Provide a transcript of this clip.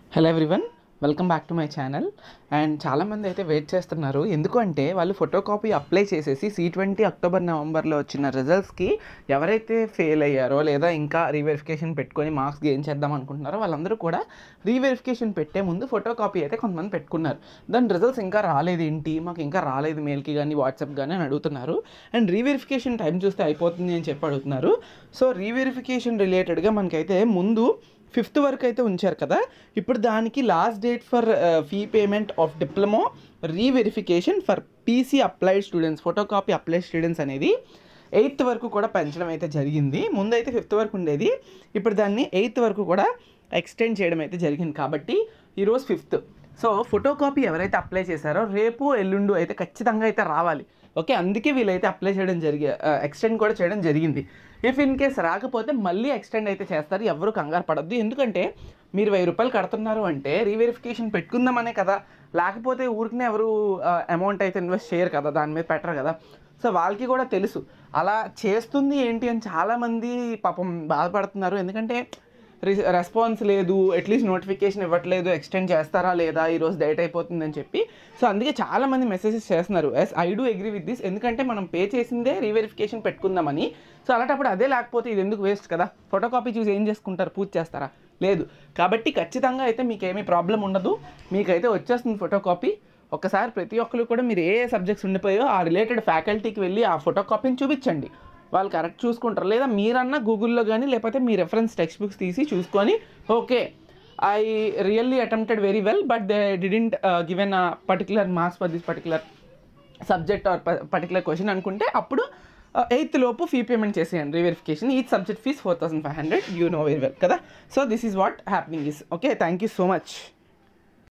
hello everyone welcome back to my channel and చాలామంది అయితే wait చేస్తున్నారు ఎందుకంటే వాళ్ళు ఫోటో కాపీ అప్లై చేసేసి సి ట్వంటీ అక్టోబర్ నవంబర్లో వచ్చిన రిజల్ట్స్కి ఎవరైతే ఫెయిల్ అయ్యారో లేదా ఇంకా రీవెరిఫికేషన్ పెట్టుకొని మార్క్స్ గెయిన్ చేద్దాం అనుకుంటున్నారో వాళ్ళందరూ కూడా రీవెరిఫికేషన్ పెట్టే ముందు ఫోటో కాపీ అయితే కొంతమంది పెట్టుకున్నారు దాని రిజల్ట్స్ ఇంకా రాలేదు ఏంటి మాకు ఇంకా రాలేదు మెయిల్కి కానీ వాట్సాప్ కానీ అని అడుగుతున్నారు అండ్ రీవెరిఫికేషన్ టైం చూస్తే అయిపోతుంది అని చెప్పి అడుగుతున్నారు సో రీవెరిఫికేషన్ రిలేటెడ్గా మనకైతే ముందు ఫిఫ్త్ వరకు అయితే ఉంచారు కదా ఇప్పుడు దానికి last date for fee payment of diploma reverification for PC applied students photocopy applied students అనేది ఎయిత్ వరకు కూడా పెంచడం అయితే జరిగింది ముందైతే ఫిఫ్త్ వరకు ఉండేది ఇప్పుడు దాన్ని ఎయిత్ వరకు కూడా ఎక్స్టెండ్ చేయడం అయితే జరిగింది కాబట్టి ఈరోజు ఫిఫ్త్ సో ఫోటో కాపీ ఎవరైతే అప్లై చేశారో రేపు ఎల్లుండు అయితే ఖచ్చితంగా అయితే రావాలి ఓకే అందుకే వీళ్ళైతే అప్లై చేయడం జరిగి ఎక్స్టెండ్ కూడా చేయడం జరిగింది ఇఫ్ ఇన్ కేస్ రాకపోతే మళ్ళీ ఎక్స్టెండ్ అయితే చేస్తారు ఎవరు కంగారు పడద్దు ఎందుకంటే మీరు వెయ్యి రూపాయలు కడుతున్నారు అంటే రీవెరిఫికేషన్ పెట్టుకుందామనే కదా లేకపోతే ఊరికనే ఎవరు అమౌంట్ అయితే ఇన్వెస్ట్ చేయరు కదా దాని మీద పెట్టరు కదా సో వాళ్ళకి కూడా తెలుసు అలా చేస్తుంది ఏంటి అని చాలామంది పాపం బాధపడుతున్నారు ఎందుకంటే రి- రెస్పాన్స్ లేదు అట్లీస్ట్ నోటిఫికేషన్ ఇవ్వట్లేదు ఎక్స్టెండ్ చేస్తారా లేదా ఈరోజు డేట్ అయిపోతుందని చెప్పి సో అందుకే చాలా మంది మెసేజెస్ చేస్తున్నారు yes I do agree with this ఎందుకంటే మనం పే చేసిందే రీవెరిఫికేషన్ పెట్టుకుందామని సో అలాంటప్పుడు అదే లేకపోతే ఇది ఎందుకు వేస్ట్ కదా ఫోటో కాపీ చూసి ఏం చేసుకుంటారు పూజ చేస్తారా లేదు కాబట్టి ఖచ్చితంగా అయితే మీకు ఏమీ ప్రాబ్లం ఉండదు మీకైతే వచ్చేస్తుంది ఫోటో కాపీ ఒకసారి ప్రతి ఒక్కరు కూడా మీరు ఏ సబ్జెక్ట్స్ ఉండిపోయో ఆ రిలేటెడ్ ఫ్యాకల్టీకి వెళ్ళి ఆ ఫోటో కాపీని చూపించండి వాళ్ళు కరెక్ట్ చూసుకుంటారు లేదా మీరన్నా గూగుల్లో కానీ లేకపోతే మీ రెఫరెన్స్ టెక్స్ట్ బుక్స్ తీసి చూసుకొని okay I really attempted very well but they didn't given a particular marks for this particular subject or particular question అనుకుంటే అప్పుడు ఎయిత్ లోపు ఫీ పేమెంట్ చేసేయండి reverification each subject fees four thousand five hundred you know very well కదా so this is what happening is okay thank you so much